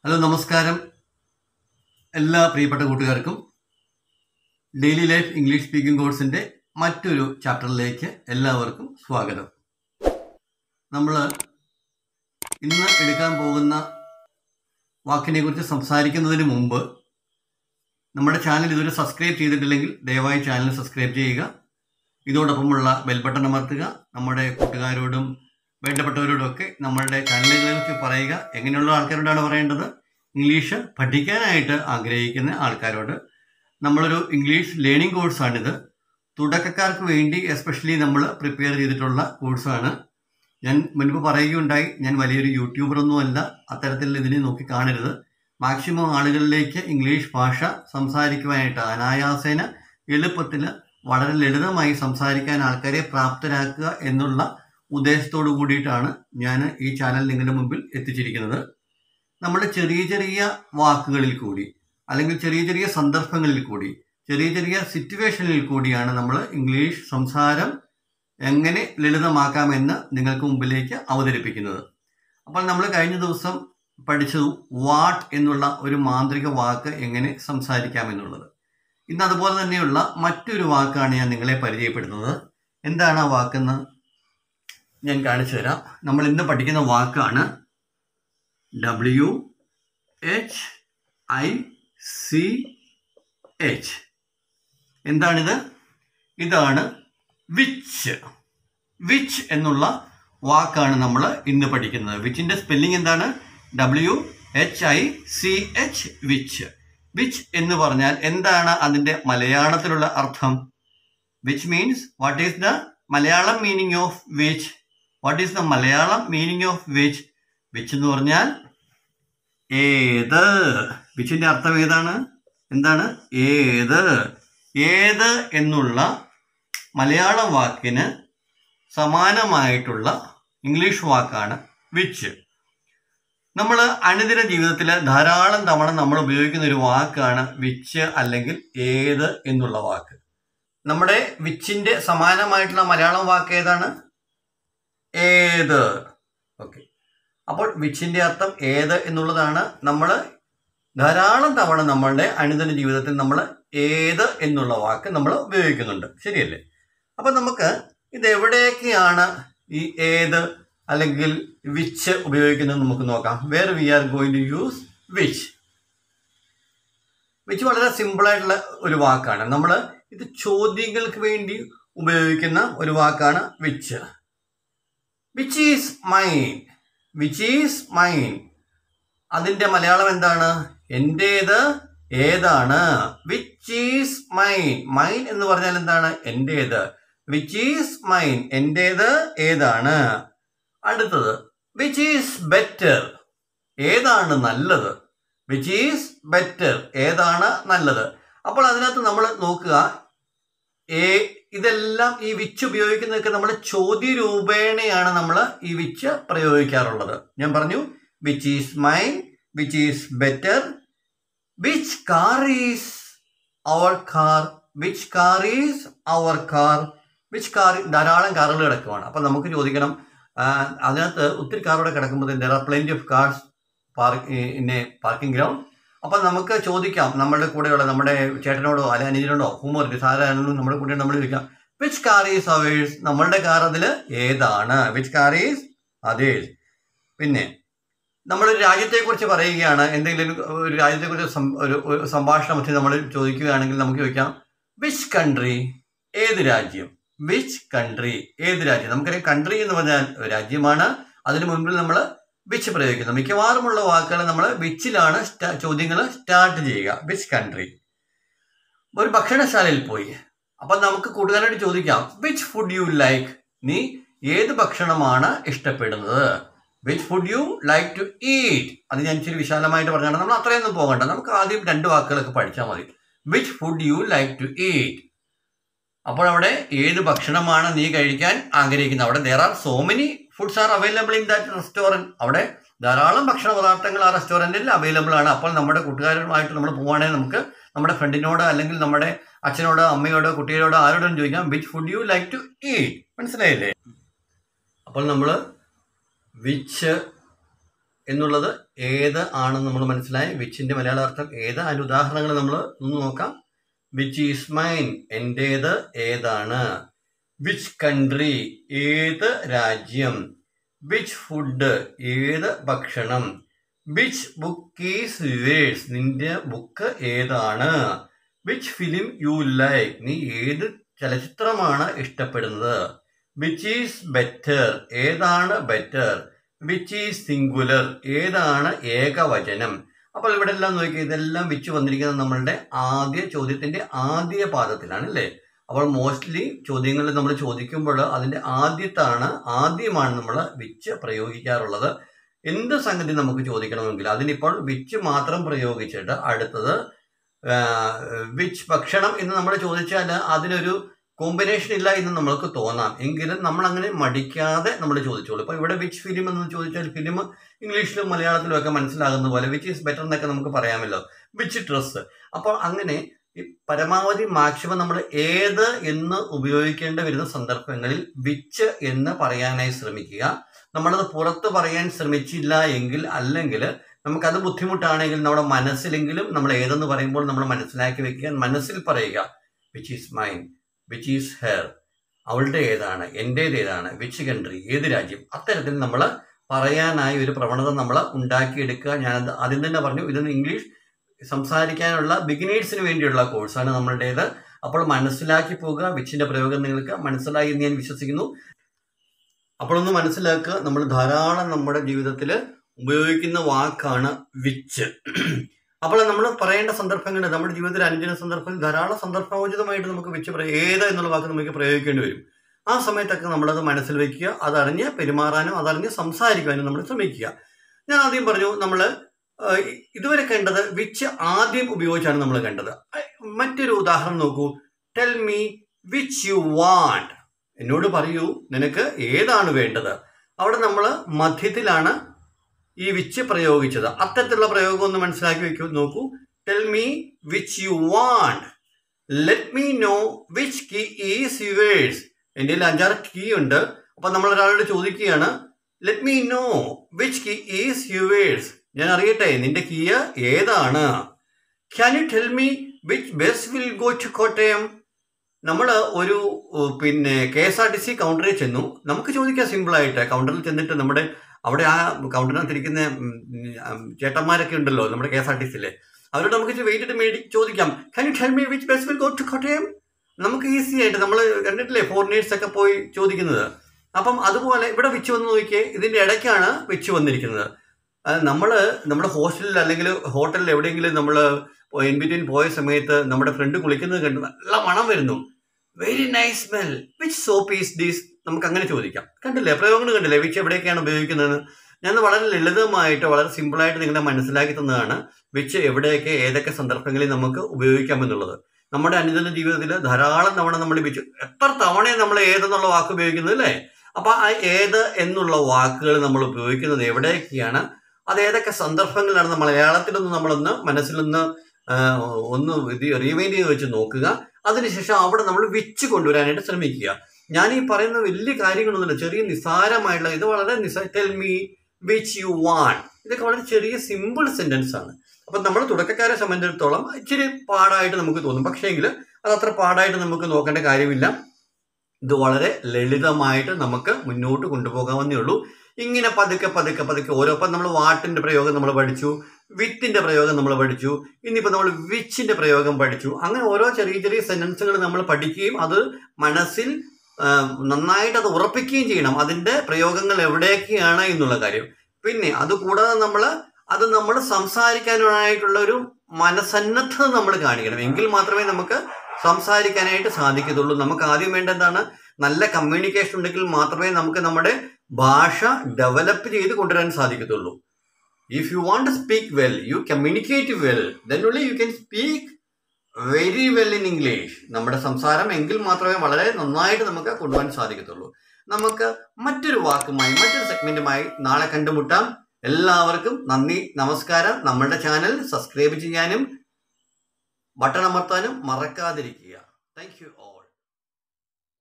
hello നമസ്കാരം എല്ലാ പ്രിയപ്പെട്ട കൂട്ടുകാർക്കും ഡെയിലി ലൈഫ് ഇംഗ്ലീഷ് സ്പീക്കിംഗ് കോഴ്സിൻ്റെ മറ്റൊരു ചാപ്റ്ററിലേക്ക് എല്ലാവർക്കും സ്വാഗതം നമ്മൾ ഇന്ന് എടുക്കാൻ പോകുന്ന വാക്കിനെ കുറിച്ച് സംസാരിക്കുന്നതിന് മുമ്പ് നമ്മുടെ ചാനൽ ഇതുവരെ സബ്സ്ക്രൈബ് ചെയ്തിട്ടില്ലെങ്കിൽ ദയവായി ചാനൽ സബ്സ്ക്രൈബ് ചെയ്യുക ഇതോടൊപ്പമുള്ള ബെൽ ബട്ടൺ അമർത്തുക നമ്മുടെ കൂട്ടുകാരോടും വേണ്ടപ്പെട്ടവരോടൊക്കെ നമ്മളുടെ ചാനലുകളെ കുറിച്ച് പറയുക എങ്ങനെയുള്ള ആൾക്കാരോടാണ് പറയേണ്ടത് ഇംഗ്ലീഷ് പഠിക്കാനായിട്ട് ആഗ്രഹിക്കുന്ന ആൾക്കാരോട് നമ്മളൊരു ഇംഗ്ലീഷ് ലേണിംഗ് കോഴ്സാണിത് തുടക്കക്കാർക്ക് വേണ്ടി എസ്പെഷ്യലി നമ്മൾ പ്രിപ്പയർ ചെയ്തിട്ടുള്ള കോഴ്സാണ് ഞാൻ മുൻപ് പറയുകയുണ്ടായി ഞാൻ വലിയൊരു യൂട്യൂബറൊന്നുമല്ല അത്തരത്തിൽ ഇതിനെ നോക്കി കാണരുത് മാക്സിമം ആളുകളിലേക്ക് ഇംഗ്ലീഷ് ഭാഷ സംസാരിക്കുവാനായിട്ട് അനായാസേന എളുപ്പത്തിൽ വളരെ ലളിതമായി സംസാരിക്കാൻ ആൾക്കാരെ പ്രാപ്തരാക്കുക എന്നുള്ള ഉദ്ദേശത്തോടു കൂടിയിട്ടാണ് ഞാൻ ഈ ചാനൽ നിങ്ങളുടെ മുമ്പിൽ എത്തിച്ചിരിക്കുന്നത് നമ്മൾ ചെറിയ ചെറിയ വാക്കുകളിൽ കൂടി അല്ലെങ്കിൽ ചെറിയ ചെറിയ സന്ദർഭങ്ങളിൽ കൂടി ചെറിയ ചെറിയ സിറ്റുവേഷനിൽ കൂടിയാണ് നമ്മൾ ഇംഗ്ലീഷ് സംസാരം എങ്ങനെ ലളിതമാക്കാമെന്ന് നിങ്ങൾക്ക് മുമ്പിലേക്ക് അവതരിപ്പിക്കുന്നത് അപ്പോൾ നമ്മൾ കഴിഞ്ഞ ദിവസം പഠിച്ചത് വാട്ട് എന്നുള്ള ഒരു മാന്ത്രിക വാക്ക് എങ്ങനെ സംസാരിക്കാമെന്നുള്ളത് ഇന്ന് അതുപോലെ തന്നെയുള്ള മറ്റൊരു വാക്കാണ് ഞാൻ നിങ്ങളെ പരിചയപ്പെടുത്തുന്നത് എന്താണ് ആ വാക്കെന്ന് ഞാൻ കാണിച്ചു തരാം നമ്മൾ ഇന്ന് പഠിക്കുന്ന വാക്കാണ് W H I C H എന്താണിത് ഇതാണ് വിച്ച് വിച്ച് എന്നുള്ള വാക്കാണ് നമ്മൾ ഇന്ന് പഠിക്കുന്നത് വിച്ചിൻ്റെ സ്പെല്ലിംഗ് എന്താണ് W H I C H which which എന്ന് പറഞ്ഞാൽ എന്താണ് അതിൻ്റെ മലയാളത്തിലുള്ള അർത്ഥം which means what is the Malayalam meaning of which what is the Malayalam meaning of which which എന്ന് പറഞ്ഞാൽ ഏത് വിച്ചിന്റെ അർത്ഥം ഏതാണ് എന്താണ് ഏത് ഏത് എന്നുള്ള മലയാളം വാക്കിന് സമാനമായിട്ടുള്ള ഇംഗ്ലീഷ് വാക്കാണ് വിച്ച് നമ്മൾ അനുദിന ജീവിതത്തിൽ ധാരാളം തവണ നമ്മൾ ഉപയോഗിക്കുന്ന ഒരു വാക്കാണ് വിച്ച് അല്ലെങ്കിൽ ഏത് എന്നുള്ള വാക്ക് നമ്മുടെ വിച്ചിന്റെ സമാനമായിട്ടുള്ള മലയാളം വാക്ക് ഏതാണ് ഏത് ഓക്കെ അപ്പോൾ വിച്ചിന്റെ അർത്ഥം ഏത് എന്നുള്ളതാണ് നമ്മൾ ധാരാളം തവണ നമ്മളുടെ അനുദിന ജീവിതത്തിൽ നമ്മൾ ഏത് എന്നുള്ള വാക്ക് നമ്മൾ ഉപയോഗിക്കുന്നുണ്ട് ശരിയല്ലേ അപ്പം നമുക്ക് ഇത് എവിടെയൊക്കെയാണ് ഈ ഏത് അല്ലെങ്കിൽ വിച്ച് ഉപയോഗിക്കുന്നത് നമുക്ക് നോക്കാം where we are going to use which which വളരെ സിമ്പിളായിട്ടുള്ള ഒരു വാക്കാണ് നമ്മൾ ഇത് ചോദ്യങ്ങൾക്ക് വേണ്ടി ഉപയോഗിക്കുന്ന ഒരു വാക്കാണ് which which is mine which is mine അതിൻ്റെ മലയാളം എന്താണ് എൻ്റേത് ഏതാണ് വിച്ച് ഈസ് മൈൻ മൈൻ എന്ന് പറഞ്ഞാൽ എന്താണ് എൻ്റേത് വിച്ച് ഈസ് മൈൻ എൻ്റേത് ഏതാണ് അടുത്തത് വിച്ച് ഈസ് ബെറ്റർ ഏതാണ് നല്ലത് വിച്ച് ഈസ് ബെറ്റർ ഏതാണ് നല്ലത് അപ്പോൾ അതിനകത്ത് നമ്മൾ നോക്കുക ഏ ഇതെല്ലാം ഈ വിച്ച് ഉപയോഗിക്കുന്നതൊക്കെ നമ്മൾ ചോദ്യ രൂപേണയാണ് നമ്മൾ ഈ വിച്ച് പ്രയോഗിക്കാറുള്ളത് ഞാൻ പറഞ്ഞു which is mine which is better which car is our car which car is our car which car ധാരാളം കാറുകൾ കിടക്കുവാണ് അപ്പം നമുക്ക് ചോദിക്കണം അതിനകത്ത് ഒത്തിരി കാറുകൾ കിടക്കുമ്പോൾ there are plenty of cars park in a parking ground അപ്പം നമുക്ക് ചോദിക്കാം നമ്മുടെ കൂടെയുള്ള നമ്മുടെ ചേട്ടനോടോ അല്ലെ അനുജനോടോ ഹൂമർ സാധാരണ നമ്മുടെ കൂടെ നമ്മൾ ചോദിക്കാം വിച്ച് കാർ ഈസ് അവേഴ്സ് നമ്മളുടെ കാർ അതിൽ ഏതാണ് വിച്ച് കാർ ഈസ് അതേഴ്സ് പിന്നെ നമ്മളൊരു രാജ്യത്തെക്കുറിച്ച് പറയുകയാണ് എന്തെങ്കിലും ഒരു രാജ്യത്തെക്കുറിച്ച് ഒരു ഒരു സംഭാഷണം മധ്യ നമ്മൾ ചോദിക്കുകയാണെങ്കിൽ നമുക്ക് ചോദിക്കാം വിച്ച് കൺട്രി ഏത് രാജ്യം വിച്ച് കൺട്രി ഏത് രാജ്യം നമുക്കറിയാം കൺട്രി എന്ന് പറഞ്ഞാൽ രാജ്യമാണ് അതിന് മുൻപിൽ നമ്മൾ വിച്ച് പ്രയോഗിക്കുന്നത് മിക്കവാറുമുള്ള വാക്കുകൾ നമ്മൾ വിച്ചിലാണ് ചോദ്യങ്ങൾ സ്റ്റാർട്ട് ചെയ്യുക വിച്ച് കൺട്രി ഒരു ഭക്ഷണശാലയിൽ പോയി അപ്പം നമുക്ക് കൂട്ടുകാരോട് ചോദിക്കാം വിച്ച് ഫുഡ് യു ലൈക്ക് നീ ഏത് ഭക്ഷണമാണ് ഇഷ്ടപ്പെടുന്നത് which food you like to eat അത് ഞാൻ ഇച്ചിരി വിശാലമായിട്ട് പറഞ്ഞാണ് നമ്മൾ അത്രയൊന്നും പോകണ്ട നമുക്ക് ആദ്യം രണ്ട് വാക്കുകളൊക്കെ പഠിച്ചാൽ മതി which food you like to eat അപ്പോൾ അവിടെ ഏത് ഭക്ഷണമാണ് നീ കഴിക്കാൻ ആഗ്രഹിക്കുന്നത് അവിടെ there are so many foods are available in that restaurant അവിടെ ധാരാളം ഭക്ഷണ പദാർത്ഥങ്ങൾ ആ റെസ്റ്റോറൻറ്റിൽ അവൈലബിൾ ആണ് അപ്പോൾ നമ്മുടെ കൂട്ടുകാരുമായിട്ട് നമ്മൾ പോവുകയാണെങ്കിൽ നമുക്ക് നമ്മുടെ ഫ്രണ്ടിനോട് അല്ലെങ്കിൽ നമ്മുടെ അച്ഛനോട് അമ്മയോട് കുട്ടികളോട് ആരോടും ചോദിക്കാം which food you like to eat മനസ്സിലായില്ലേ അപ്പോൾ നമ്മൾ വിച്ച് എന്നുള്ളത് ഏത് ആണെന്ന് നമ്മൾ മനസ്സിലായി വിച്ചിന്റെ മലയാള അർത്ഥം ഏത് അതിന്റെ ഉദാഹരണങ്ങൾ നമ്മൾ ഒന്ന് നോക്കാം വിച്ച് ഈസ് മൈൻ എന്റേത് ഏതാണ് വിച്ച് കൺട്രി ഏത് രാജ്യം വിച്ച് ഫുഡ് ഏത് ഭക്ഷണം വിച്ച് ബുക്ക് ഈസ് യുവേഴ്സ് നിന്റെ ബുക്ക് ഏതാണ് വിച്ച് ഫിലിം യു ലൈക്ക് നീ ഏത് ചലച്ചിത്രമാണ് ഇഷ്ടപ്പെടുന്നത് വിച്ച് ഈസ് ബെറ്റർ ഏതാണ് ബെറ്റർ വിച്ച് ഈസ് സിംഗുലർ ഏതാണ് ഏകവചനം അപ്പോൾ ഇവിടെ എല്ലാം നോക്കി ഇതെല്ലാം വിച്ച് വന്നിരിക്കുന്നത് നമ്മളുടെ ആദ്യ ചോദ്യത്തിന്റെ ആദ്യ പാദത്തിലാണ് അല്ലേ അപ്പോൾ മോസ്റ്റ്ലി ചോദ്യങ്ങൾ നമ്മൾ ചോദിക്കുമ്പോൾ അതിന്റെ ആദ്യത്താണ് ആദ്യമാണ് നമ്മൾ വിച്ച് പ്രയോഗിക്കാറുള്ളത് എന്ത് സംഗതി നമുക്ക് ചോദിക്കണമെങ്കിൽ അതിനിപ്പോൾ വിച്ച് മാത്രം പ്രയോഗിച്ചിട്ട് അടുത്തത് വിച്ച് ഭക്ഷണം എന്ന് നമ്മൾ ചോദിച്ചാൽ അതിനൊരു കോമ്പിനേഷൻ ഇല്ല എന്ന് നമ്മൾക്ക് തോന്നാം എങ്കിലും നമ്മൾ അങ്ങനെ മടിക്കാതെ നമ്മൾ ചോദിച്ചോളൂ ഇപ്പൊ ഇവിടെ വിച്ച് ഫിലിം എന്ന് ചോദിച്ചാൽ ഫിലിം ഇംഗ്ലീഷിലും മലയാളത്തിലും ഒക്കെ മനസ്സിലാകുന്ന പോലെ വിച്ച് ഈസ് ബെറ്റർ എന്നൊക്കെ നമുക്ക് പറയാമല്ലോ വിച്ച് ഡ്രസ്സ് അപ്പോൾ അങ്ങനെ ഈ പരമാവധി മാക്സിമം നമ്മൾ ഏത് എന്ന് ഉപയോഗിക്കേണ്ടി വരുന്ന സന്ദർഭങ്ങളിൽ വിച്ച് എന്ന് പറയാനായി ശ്രമിക്കുക നമ്മളത് പുറത്ത് പറയാൻ ശ്രമിച്ചില്ല എങ്കിൽ അല്ലെങ്കിൽ നമുക്കത് ബുദ്ധിമുട്ടാണെങ്കിൽ നമ്മുടെ മനസ്സിലെങ്കിലും നമ്മൾ ഏതെന്ന് പറയുമ്പോൾ നമ്മൾ മനസ്സിലാക്കി വെക്കുക മനസ്സിൽ പറയുക which is mine which is hers അവളുടെ ഏതാണ് എൻ്റേത് ഏതാണ് വിച്ച് കൺട്രി ഏത് രാജ്യം അത്തരത്തിൽ നമ്മൾ പറയാനായി ഒരു പ്രവണത നമ്മൾ ഉണ്ടാക്കിയെടുക്കുക ഞാനത് ആദ്യം തന്നെ പറഞ്ഞു ഇതൊന്ന് ഇംഗ്ലീഷ് സംസാരിക്കാനുള്ള ബിഗിനേഴ്സിന് വേണ്ടിയുള്ള കോഴ്സാണ് നമ്മളുടേത് അപ്പോൾ മനസ്സിലാക്കി പോകുക വിച്ചിന്റെ പ്രയോഗം നിങ്ങൾക്ക് മനസ്സിലായി എന്ന് ഞാൻ വിശ്വസിക്കുന്നു അപ്പോൾ ഒന്ന് മനസ്സിലാക്കുക നമ്മൾ ധാരാളം നമ്മുടെ ജീവിതത്തിൽ ഉപയോഗിക്കുന്ന വാക്കാണ് വിച്ച് അപ്പോൾ നമ്മൾ പറയേണ്ട സന്ദർഭങ്ങൾ നമ്മുടെ ജീവിതത്തിൽ അനുജന സന്ദർഭത്തിൽ ധാരാളം സന്ദർഭോചിതമായിട്ട് നമുക്ക് വെച്ച് പറയാം ഏത് എന്നുള്ള വാക്ക് നമുക്ക് പ്രയോഗിക്കേണ്ടി വരും ആ സമയത്തൊക്കെ നമ്മളത് മനസ്സിൽ വെക്കുക അതറിഞ്ഞ് പെരുമാറാനും അതറിഞ്ഞ് സംസാരിക്കാനും നമ്മൾ ശ്രമിക്കുക ഞാൻ ആദ്യം പറഞ്ഞു നമ്മൾ ഇതുവരെ കണ്ടത് വിച്ച് ആദ്യം ഉപയോഗിച്ചാണ് നമ്മൾ കണ്ടത് മറ്റൊരു ഉദാഹരണം നോക്കൂ tell me which you want എന്നോട് പറയൂ നിനക്ക് ഏതാണ് വേണ്ടത് അവിടെ നമ്മൾ മധ്യത്തിലാണ് ഈ വിച്ച് പ്രയോഗിച്ചത് അത്തരത്തിലുള്ള പ്രയോഗം ഒന്ന് മനസ്സിലാക്കി വെക്കൂ നോക്കൂ tell me which you want let me know which key is yours എൻ്റെ കയ്യിൽ അഞ്ചാറ് കീ ഉണ്ട് അപ്പൊ നമ്മൾ ഒരാളോട് ചോദിക്കുകയാണ് let me know which key is yours ഞാൻ അറിയട്ടെ നിന്റെ കീ ഏതാണ് can you tell me which bus will go to Kottayam നമ്മൾ ഒരു പിന്നെ K S R T C കൗണ്ടറിൽ ചെന്നു നമുക്ക് ചോദിക്കാം സിമ്പിളായിട്ട് കൗണ്ടറിൽ ചെന്നിട്ട് നമ്മുടെ അവിടെ ആ കൗണ്ടറിനകത്തിരിക്കുന്ന ചേട്ടന്മാരൊക്കെ ഉണ്ടല്ലോ നമ്മുടെ കെ എസ് ആർ ടി സിയിലെ അവരോട് നമുക്ക് വെയിറ്റ് മേടി ചോദിക്കാം can you tell me which bus will go to Kottayam നമുക്ക് ഈസി ആയിട്ട് നമ്മൾ കണ്ടിട്ടില്ലേ ഫോറിനേഴ്സ് ഒക്കെ പോയി ചോദിക്കുന്നത് അപ്പം അതുപോലെ ഇവിടെ വിച്ച് വന്ന് നോക്കിയേ ഇതിന്റെ ഇടയ്ക്കാണ് വിച്ച് വന്നിരിക്കുന്നത് നമ്മൾ നമ്മുടെ ഹോസ്റ്റലിൽ അല്ലെങ്കിൽ ഹോട്ടലിൽ എവിടെയെങ്കിലും നമ്മൾ ഇൻ ബിറ്റ്വീൻ പോയ സമയത്ത് നമ്മുടെ ഫ്രണ്ട് കുളിക്കുന്നത് കണ്ട് നല്ല മണം വരുന്നു very nice smell which soap is these നമുക്ക് അങ്ങനെ ചോദിക്കാം കണ്ടില്ലേ പ്രയോഗങ്ങൾ കണ്ടില്ലേ വിച്ച് എവിടെയൊക്കെയാണ് ഉപയോഗിക്കുന്നത് ഞാൻ വളരെ ലളിതമായിട്ട് വളരെ സിമ്പിളായിട്ട് നിങ്ങളെ മനസ്സിലാക്കി തന്നതാണ് വിച്ച് എവിടെയൊക്കെ ഏതൊക്കെ സന്ദർഭങ്ങളിൽ നമുക്ക് ഉപയോഗിക്കാമെന്നുള്ളത് നമ്മുടെ അനുദിന ജീവിതത്തിൽ ധാരാളം തവണ നമ്മൾ വിച്ച് എത്ര തവണയാണ് നമ്മൾ ഏതെന്നുള്ള വാക്ക് ഉപയോഗിക്കുന്നത് അല്ലേ അപ്പൊ ആ ഏത് എന്നുള്ള വാക്കുകൾ നമ്മൾ ഉപയോഗിക്കുന്നത് എവിടെയൊക്കെയാണ് അത് ഏതൊക്കെ സന്ദർഭങ്ങളിലാണ് മലയാളത്തിലൊന്ന് നമ്മളൊന്ന് മനസ്സിലൊന്ന് ഒന്ന് ഇത് റീവൈൻഡ് ചെയ്ത് വെച്ച് നോക്കുക അതിനുശേഷം അവിടെ നമ്മൾ വിച്ച് കൊണ്ടുവരാനായിട്ട് ശ്രമിക്കുക ഞാൻ ഈ പറയുന്ന വലിയ കാര്യങ്ങളൊന്നുമില്ല ചെറിയ നിസ്സാരമായിട്ടുള്ള ഇത് വളരെ നിസ്സാ tell me which you want ഇതൊക്കെ വളരെ ചെറിയ സിമ്പിൾ സെന്റൻസ് ആണ് അപ്പം നമ്മൾ തുടക്കക്കാരെ സംബന്ധിച്ചിടത്തോളം ഇച്ചിരി പാടായിട്ട് നമുക്ക് തോന്നും പക്ഷേങ്കിൽ അത് അത്ര പാടായിട്ട് നമുക്ക് നോക്കേണ്ട കാര്യമില്ല ഇത് വളരെ ലളിതമായിട്ട് നമുക്ക് മുന്നോട്ട് കൊണ്ടുപോകാവുന്നേ ഉള്ളൂ ഇങ്ങനെ പതുക്കെ പതുക്കെ പതുക്കെ ഓരോ ഇപ്പം നമ്മൾ വാട്ടിന്റെ പ്രയോഗം നമ്മൾ പഠിച്ചു വിത്തിന്റെ പ്രയോഗം നമ്മൾ പഠിച്ചു ഇനിയിപ്പോൾ നമ്മൾ വിച്ചിന്റെ പ്രയോഗം പഠിച്ചു അങ്ങനെ ഓരോ ചെറിയ ചെറിയ സെന്റൻസുകൾ നമ്മൾ പഠിക്കുകയും അത് മനസ്സിൽ നന്നായിട്ട് അത് ഉറപ്പിക്കുകയും ചെയ്യണം അതിന്റെ പ്രയോഗങ്ങൾ എവിടെയൊക്കെയാണ് എന്നുള്ള കാര്യം പിന്നെ അതുകൂടാതെ നമ്മൾ അത് നമ്മൾ സംസാരിക്കാനായിട്ടുള്ള ഒരു മനസന്നദ്ധത നമ്മൾ കാണിക്കണം എങ്കിൽ മാത്രമേ നമുക്ക് സംസാരിക്കാനായിട്ട് സാധിക്കത്തുള്ളൂ നമുക്ക് ആദ്യം വേണ്ട എന്താണ് നല്ല കമ്മ്യൂണിക്കേഷൻ ഉണ്ടെങ്കിൽ മാത്രമേ നമുക്ക് നമ്മുടെ ഭാഷ ഡെവലപ്പ് ചെയ്ത് കൊണ്ടുവരാൻ സാധിക്കത്തുള്ളൂ if you want to speak well you communicate well then only you can speak very well in English നമ്മുടെ സംസാരം എങ്കിൽ മാത്രമേ വളരെ നന്നായിട്ട് നമുക്ക് കൊണ്ടുപോകാൻ സാധിക്കത്തുള്ളൂ നമുക്ക് മറ്റൊരു വാക്കുമായി മറ്റൊരു സെഗ്മെന്റുമായി നാളെ കണ്ടുമുട്ടാം എല്ലാവർക്കും നന്ദി നമസ്കാരം നമ്മളുടെ ചാനൽ സബ്സ്ക്രൈബ് ചെയ്യാനും ബട്ടൺ അമർത്താനും മറക്കാതിരിക്കുക താങ്ക് യു ഓൾ